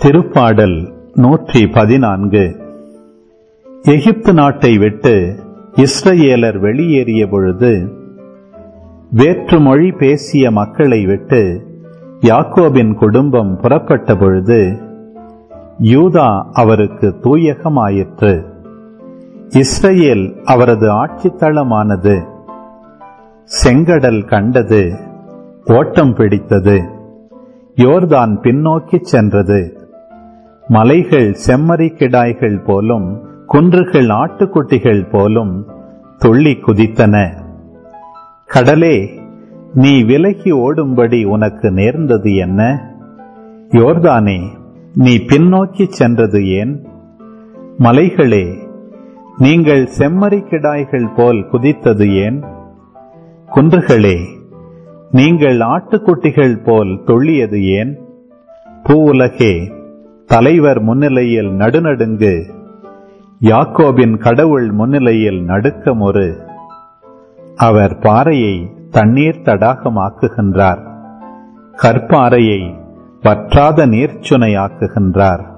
திருப்பாடல் நூற்றி பதினான்கு எகிப்து நாட்டை விட்டு இஸ்ரவேலர் வெளியேறிய பொழுது வேற்று மொழி பேசிய மக்களை விட்டு யாக்கோபின் குடும்பம் புறப்பட்ட பொழுது யூதா அவருக்கு தூயகமாயிற்று இஸ்ரவேல் அவரது ஆட்சித்தளமானது செங்கடல் கண்டது ஓட்டம் பிடித்தது யோர்தான் பின்னோக்கிச் சென்றது மலைகள் செம்மறி கிடாய்கள் போலும் குன்றுகள் ஆட்டுக்குட்டிகள் போலும் துள்ளி குதித்தன கடலே நீ விலகி ஓடும்படி உனக்கு நேர்ந்தது என்ன யோர்தானே நீ பின்னோக்கி சென்றது ஏன் மலைகளே நீங்கள் செம்மறி கிடாய்கள் போல் குதித்தது ஏன் குன்றுகளே நீங்கள் ஆட்டுக்குட்டிகள் போல் தொள்ளியது ஏன் பூவுலகே தலைவர் முன்னிலையில் நடுநடுங்கு யாக்கோபின் கடவுள் முன்னிலையில் நடுக்கமொரு அவர் பாறையை தண்ணீர் தடாகமாக்குகின்றார் கற்பாறையை வற்றாத நீர்ச்சுனையாக்குகின்றார்